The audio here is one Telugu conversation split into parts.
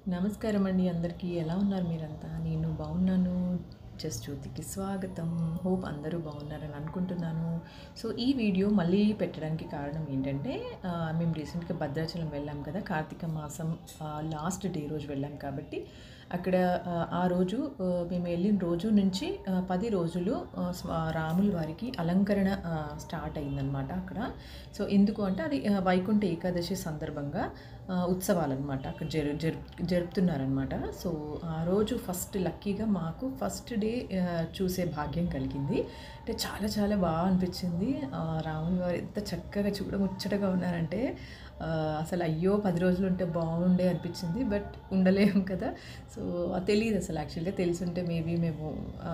నమస్కారం అండి అందరికీ ఎలా ఉన్నారు మీరంతా నేను బాగున్నాను జస్ట్ జ్యోతికి స్వాగతం హోప్ అందరూ బాగున్నారని అనుకుంటున్నాను సో ఈ వీడియో మళ్ళీ పెట్టడానికి కారణం ఏంటంటే ఆ, మేము రీసెంట్గా భద్రాచలం వెళ్ళాం కదా కార్తీక మాసం లాస్ట్ డే రోజు వెళ్ళాం కాబట్టి అక్కడ ఆ, ఆ రోజు ఆ, మేము వెళ్ళిన రోజు నుంచి ఆ, పది రోజులు ఆ, స్వ- రాముల వారికి అలంకరణ ఆ, స్టార్ట్ అయిందనమాట అక్కడ సో ఎందుకు అంటే అది ఆ, వైకుంఠ ఏకాదశి సందర్భంగా ఆ, ఉత్సవాలన్నమాట అక్కడ జరు జరుపు జరుపుతున్నారనమాట సో ఆ రోజు ఫస్ట్ లక్కీగా మాకు ఫస్ట్ డే ఆ, చూసే భాగ్యం కలిగింది అంటే చాలా చాలా బాగా అనిపించింది ఆ, రాముని వారు ఎంత చక్కగా చూడముచ్చటగా ఉన్నారంటే ఆ, అసలు అయ్యో పది రోజులు ఉంటే బాగుండే అనిపించింది బట్ ఉండలేము కదా సో తెలియదు అసలు యాక్చువల్గా తెలిసుంటే మేబీ మేము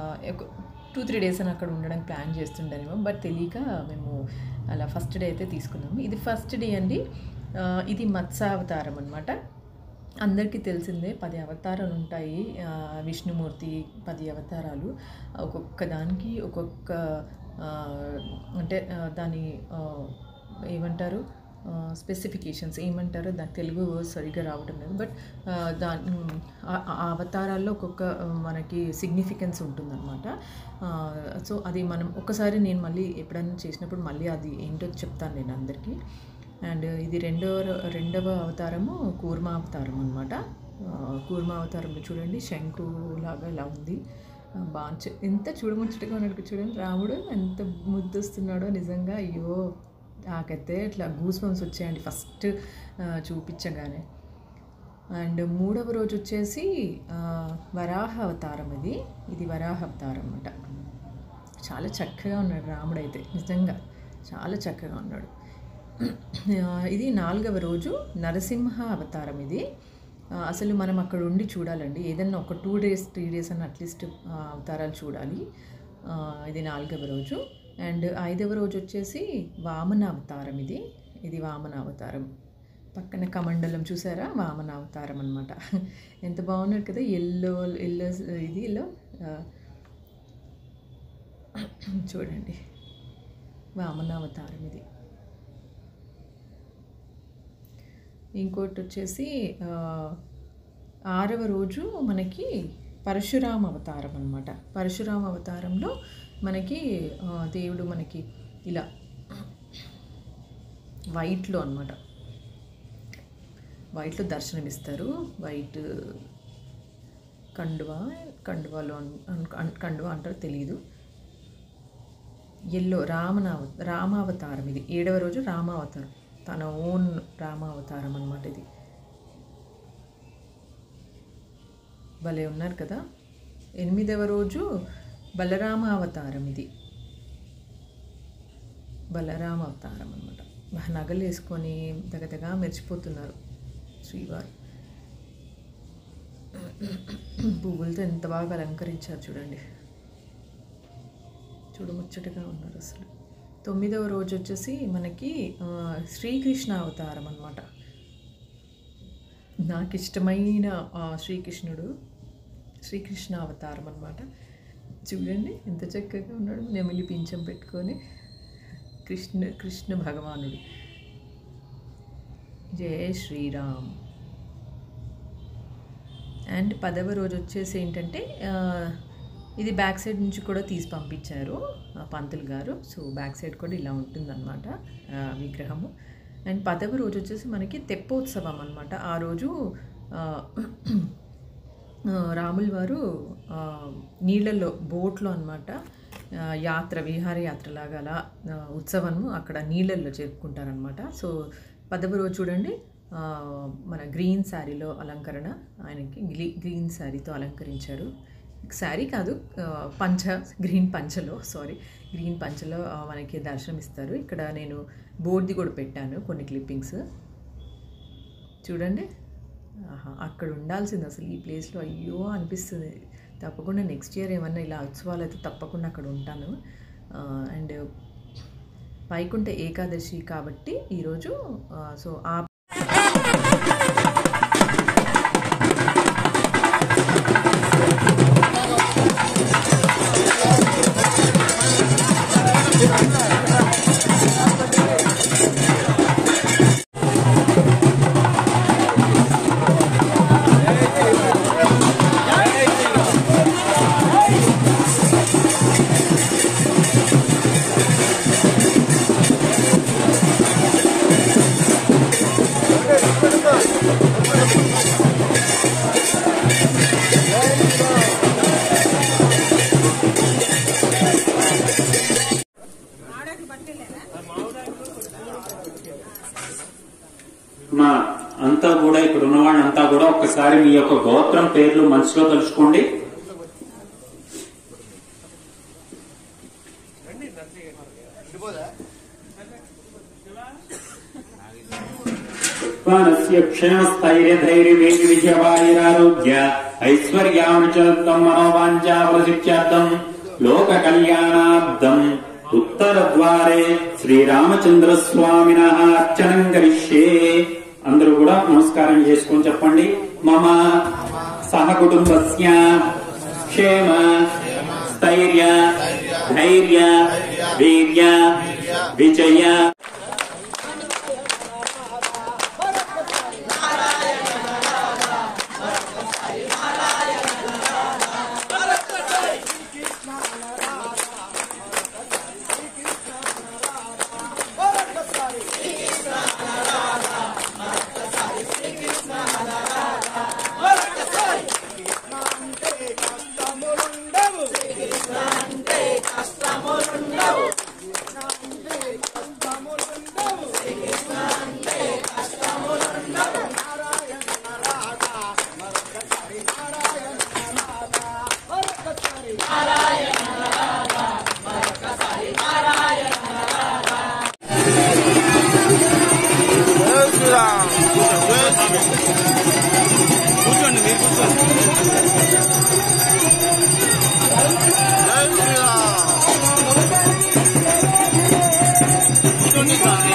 టూ త్రీ డేస్ అని అక్కడ ఉండడానికి ప్లాన్ చేస్తుండేమో బట్ తెలియక మేము అలా ఫస్ట్ డే అయితే తీసుకున్నాము ఇది ఫస్ట్ డే అండి ఆ, ఇది మత్స్యావతారం అనమాట అందరికీ తెలిసిందే పది అవతారాలు ఉంటాయి ఆ, విష్ణుమూర్తి పది అవతారాలు ఒక్కొక్క దానికి ఒక్కొక్క ఆ, అంటే ఆ, దాని ఆ, ఏమంటారు స్పెసిఫికేషన్స్ ఏమంటారో దాని తెలుగు సరిగ్గా రావటం లేదు బట్ దాని ఆ- ఆ అవతారాల్లో ఒక్కొక్క ఆ, మనకి సిగ్నిఫికెన్స్ ఉంటుందన్నమాట సో అది మనం ఒక్కసారి నేను మళ్ళీ ఎప్పుడైనా చేసినప్పుడు మళ్ళీ అది ఏంటో చెప్తాను నేను అందరికీ అండ్ ఇది రెండవ రెండవ అవతారము కూర్మ అవతారం అనమాట కూర్మ అవతారంలో చూడండి శంకు లాగా ఇలా ఉంది ఆ, బాగా చ- ఎంత చూడముచ్చటగా ఉన్నాడు చూడండి రాముడు ఎంత ముద్దొస్తున్నాడో నిజంగా అయ్యో నాకైతే ఇట్లా గూస్ బంప్స్ వచ్చాయండి ఫస్ట్ చూపించగానే అండ్ మూడవ రోజు వచ్చేసి ఆ, వరాహ అవతారం ఇది ఇది వరాహ అవతారం అన్నమాట చాలా చక్కగా ఉన్నాడు రాముడు అయితే నిజంగా చాలా చక్కగా ఉన్నాడు ఆ, ఇది నాలుగవ రోజు నరసింహ అవతారం ఇది ఆ, అసలు మనం అక్కడ ఉండి చూడాలండి ఏదన్నా ఒక టూ డేస్ త్రీ డేస్ అని అట్లీస్ట్ అవతారాలు చూడాలి ఆ, ఇది నాలుగవ రోజు అండ్ ఐదవ రోజు వచ్చేసి వామన అవతారం ఇది ఇది వామన అవతారం పక్కన కమండలం చూసారా వామన అవతారం అనమాట ఎంత బాగున్నాడు కదా ఎల్లో ఎల్లో ఇది ఎల్లో చూడండి వామన అవతారం ఇది ఇంకోటి వచ్చేసి ఆ, ఆరవ రోజు మనకి పరశురామ అవతారం అనమాట పరశురామ అవతారంలో మనకి ఆ, దేవుడు మనకి ఇలా వైట్లో అనమాట వైట్లో దర్శనమిస్తారు వైట్ కండువా కండువాలో అన్- అన్- అన్- కండువా అంటారు తెలియదు ఎల్లో రామనావ రామావతారం ఇది ఏడవ రోజు రామావతారం తన ఓన్ రామావతారం అనమాట ఇది భలే ఉన్నారు కదా ఎనిమిదవ రోజు బలరామ అవతారం ఇది బలరామ అవతారం అనమాట నగలు వేసుకొని దగదగా మెరిచిపోతున్నారు శ్రీవారు పువ్వులతో ఎంత బాగా అలంకరించారు చూడండి చూడముచ్చటగా ఉన్నారు అసలు తొమ్మిదవ రోజు వచ్చేసి మనకి ఆ, శ్రీకృష్ణ అవతారం అనమాట నాకు ఇష్టమైన ఆ, శ్రీకృష్ణుడు శ్రీకృష్ణ అవతారం అనమాట చూడండి ఎంత చక్కగా ఉన్నాడు నెమిలి పింఛం పెట్టుకొని కృష్ణ కృష్ణ భగవానుడు జయ శ్రీరామ్ అండ్ పదవ రోజు వచ్చేసి ఏంటంటే ఆ, ఇది బ్యాక్ సైడ్ నుంచి కూడా తీసి పంపించారు ఆ పంతులు గారు సో బ్యాక్ సైడ్ కూడా ఇలా ఉంటుందన్నమాట ఆ, విగ్రహము అండ్ పదవ రోజు వచ్చేసి మనకి తెప్పోత్సవం అనమాట ఆ రోజు ఆ, ఆ, రాముల వారు ఆ, నీళ్ళల్లో బోట్లో అనమాట యాత్ర విహారయాత్రలాగా అలా ఆ, ఉత్సవము అక్కడ నీళ్ళల్లో జరుపుకుంటారనమాట సో పదవ రోజు చూడండి ఆ, మన గ్రీన్ శారీలో అలంకరణ ఆయనకి గ్రీ గ్రీన్ శారీతో అలంకరించారు శారీ కాదు ఆ, పంచ గ్రీన్ పంచలో సారీ గ్రీన్ పంచలో ఆ, మనకి దర్శనం ఇస్తారు ఇక్కడ నేను బోర్డ్ది కూడా పెట్టాను కొన్ని క్లిప్పింగ్స్ చూడండి ఆహా అక్కడ ఉండాల్సింది అసలు ఈ ప్లేస్లో అయ్యో అనిపిస్తుంది తప్పకుండా నెక్స్ట్ ఇయర్ ఏమన్నా ఇలా ఉత్సవాలు అయితే తప్పకుండా అక్కడ ఉంటాను అండ్ వైకుంఠ ఏకాదశి కాబట్టి ఈరోజు ఆ, సో ఆ జై ఉన్నవాళ్ళంతా కూడా ఒక్కసారి మీ యొక్క గోత్రం పేర్లు మనసులో తలుచుకోండి మనస్య క్షేమస్థైర్యధైర్యవేగి విజయవాయురారోగ్య ఐశ్వర్యానుచలం మనోవాంఛావసిత్యార్థం లోక కళ్యాణార్థం ఉత్తరద్వారే శ్రీరామచంద్ర స్వామిన అర్చనం కరిష్యే అందరూ కూడా నమస్కారం చేసుకొని చెప్పండి మమ సహ కుటుంబస్య క్షేమ స్థైర్య ధైర్య వీర్య విజయ కూర్చోండి మీరు కూర్చోండి జై శ్రీరామ్ కూర్చోండి స్వామి.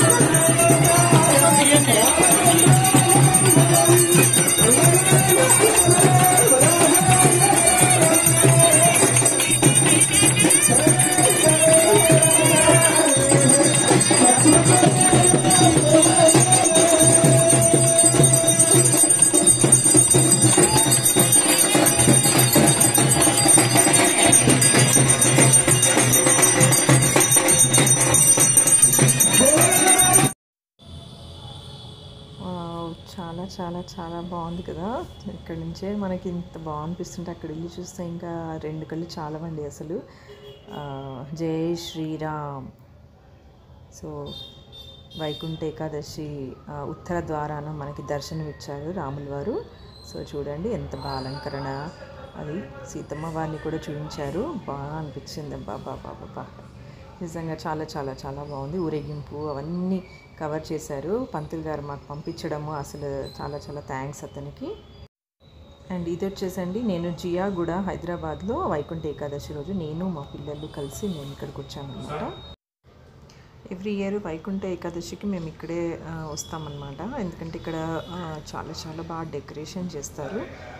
వావ్, చాలా చాలా చాలా బాగుంది కదా ఇక్కడ నుంచే మనకి ఇంత బాగా అనిపిస్తుంటే అక్కడ వెళ్ళి చూస్తే ఇంకా రెండు కళ్ళు చాలవండి అసలు ఆ, జై శ్రీరామ్ సో వైకుంఠ ఏకాదశి ఆ, ఉత్తర ద్వారాన మనకి దర్శనం ఇచ్చారు రాముల వారు సో చూడండి ఎంత బాగా అలంకరణ అది సీతమ్మ వారిని కూడా చూపించారు బాగా అనిపించింది బాబా బాబా నిజంగా చాలా చాలా చాలా బాగుంది ఊరేగింపు అవన్నీ కవర్ చేశారు పంతులు గారు మాకు పంపించడము అసలు చాలా చాలా థ్యాంక్స్ అతనికి అండ్ ఇది వచ్చేసండి నేను జియాగూడ హైదరాబాద్లో వైకుంఠ ఏకాదశి రోజు నేను మా పిల్లలు కలిసి మేము ఇక్కడికి వచ్చామన్నమాట ఎవ్రీ ఇయర్ వైకుంఠ ఏకాదశికి మేము ఇక్కడే ఆ, వస్తామన్నమాట ఎందుకంటే ఇక్కడ ఆ, చాలా చాలా బాగా డెకరేషన్ చేస్తారు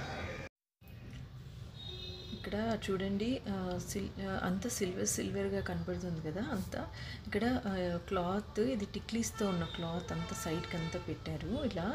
ఇక్కడ చూడండి ఆ, సిల్ ఆ, అంతా సిల్వర్ సిల్వర్గా కనపడుతుంది కదా అంతా ఇక్కడ క్లాత్ ఇది టిక్లీస్తో ఉన్న క్లాత్ అంతా సైడ్కి అంతా పెట్టారు ఇలా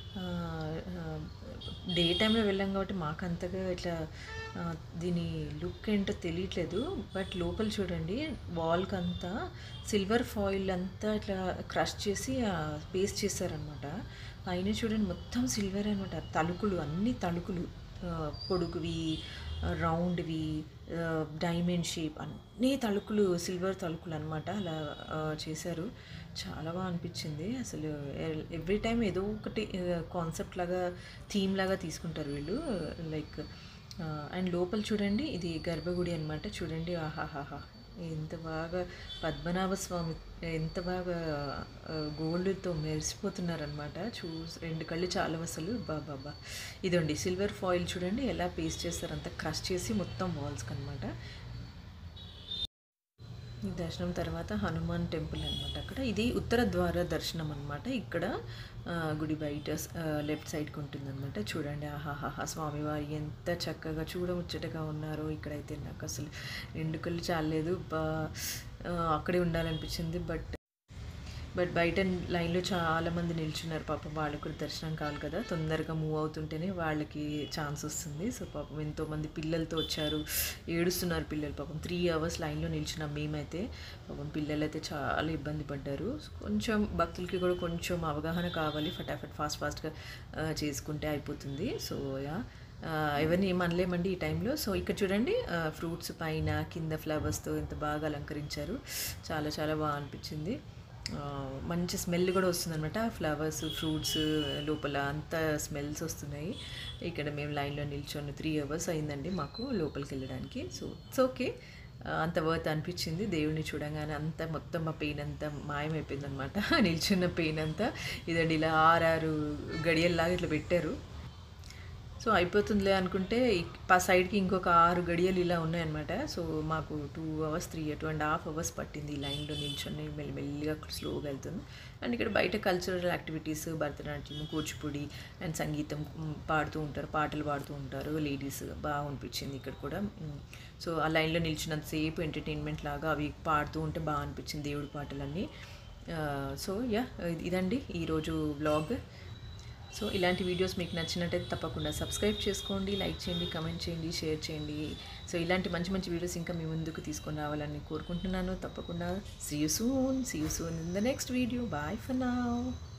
డే టైంలో వెళ్ళాం కాబట్టి మాకు అంతగా ఇట్లా ఆ, దీని లుక్ ఏంటో తెలియట్లేదు బట్ లోపల చూడండి వాల్కి అంతా సిల్వర్ ఫాయిల్ అంతా ఇట్లా క్రష్ చేసి పేస్ట్ చేశారనమాట పైన చూడండి మొత్తం సిల్వర్ అనమాట తలుకులు అన్ని తలుకులు ఆ, పొడుగువి రౌండ్వి డైమండ్ షేప్ అన్ని తలుకులు సిల్వర్ తలుకులు అనమాట అలా ఆ, చేశారు చాలా బాగా అనిపించింది అసలు ఎవ్రీ టైం ఏదో ఒకటి కాన్సెప్ట్ లాగా థీమ్ లాగా తీసుకుంటారు వీళ్ళు లైక్ అండ్ లోపల చూడండి ఇది గర్భగుడి అనమాట చూడండి ఆహాహాహా ఎంత బాగా పద్మనాభ స్వామి ఎంత బాగా గోల్డ్తో మెరిసిపోతున్నారనమాట చూ రెండు కళ్ళు చాలా అసలు బాబా ఇదండి సిల్వర్ ఫాయిల్ చూడండి ఎలా పేస్ట్ చేస్తారు అంతా క్రష్ చేసి మొత్తం వాల్స్కి అనమాట ఈ దర్శనం తర్వాత హనుమాన్ టెంపుల్ అనమాట అక్కడ ఇది ఉత్తర ద్వార దర్శనం అనమాట ఇక్కడ ఆ, గుడి బయట లెఫ్ట్ సైడ్కి ఉంటుందన్నమాట చూడండి ఆహాహాహా స్వామివారి ఎంత చక్కగా చూడముచ్చటగా ఉన్నారో ఇక్కడైతే నాకు అసలు రెండు కళ్ళు చాలేదు బా ఆ, అక్కడే ఉండాలనిపించింది బట్ బట్ బయట లైన్లో చాలా మంది నిల్చున్నారు పాపం వాళ్ళకు కూడా దర్శనం కావాలి కదా తొందరగా మూవ్ అవుతుంటేనే వాళ్ళకి ఛాన్స్ వస్తుంది సో పాపం ఎంతోమంది పిల్లలతో వచ్చారు ఏడుస్తున్నారు పిల్లలు పాపం త్రీ అవర్స్ లైన్లో నిల్చున్నాం మేమైతే పాపం పిల్లలు అయితే చాలా ఇబ్బంది పడ్డారు సో కొంచెం భక్తులకి కూడా కొంచెం అవగాహన కావాలి ఫటాఫట్ ఫాస్ట్ ఫాస్ట్గా చేసుకుంటే అయిపోతుంది సో యా ఆ, ఎవరిని ఏం అనలేమండి ఈ టైంలో సో ఇక్కడ చూడండి ఫ్రూట్స్ పైన కింద ఫ్లవర్స్తో ఎంత బాగా అలంకరించారు చాలా చాలా బాగా అనిపించింది ఆ, మంచి స్మెల్ కూడా వస్తుందన్నమాట ఫ్లవర్స్ ఫ్రూట్స్ లోపల అంతా స్మెల్స్ వస్తున్నాయి ఇక్కడ మేము లైన్లో నిల్చొని త్రీ అవర్స్ అయిందండి మాకు లోపలికి వెళ్ళడానికి సో ఇట్స్ ఓకే అంత వర్త్ అనిపించింది దేవుడిని చూడగానే అంతా మొత్తం మా పెయిన్ అంతా మాయమైపోయింది అనమాట నిల్చున్న పెయిన్ అంతా ఇదండి ఇలా ఆరారు గడియల్లాగా ఇట్లా పెట్టారు సో అయిపోతుందిలే అనుకుంటే ఇక్- ఆ సైడ్కి ఇంకొక ఆరు గడియలు ఇలా ఉన్నాయన్నమాట సో మాకు two hours three two and half hours పట్టింది ఈ లైన్లో నిల్చొని మెల్లి మెల్లిగా స్లోగా వెళ్తుంది అండ్ ఇక్కడ బయట cultural activities Bharatanatyam Kuchipudi and సంగీతం మ్, పాడుతూ ఉంటారు పాటలు పాడుతూ ఉంటారు లేడీస్ బాగా అనిపించింది ఇక్కడ కూడా మ్, సో ఆ లైన్లో నిల్చున్నంతసేపు ఎంటర్టైన్మెంట్ లాగా అవి పాడుతూ ఉంటే బాగా అనిపించింది దేవుడి పాటలన్నీ ఆ, సో యా ఇదండి ఈరోజు వ్లాగ్ సో ఇలాంటి వీడియోస్ మీకు నచ్చినట్టయితే తప్పకుండా సబ్స్క్రైబ్ చేసుకోండి లైక్ చేయండి కమెంట్ చేయండి షేర్ చేయండి సో ఇలాంటి మంచి మంచి వీడియోస్ ఇంకా మీ ముందుకు తీసుకొని రావాలని కోరుకుంటున్నాను తప్పకుండా see you soon see you soon in the next video bye for now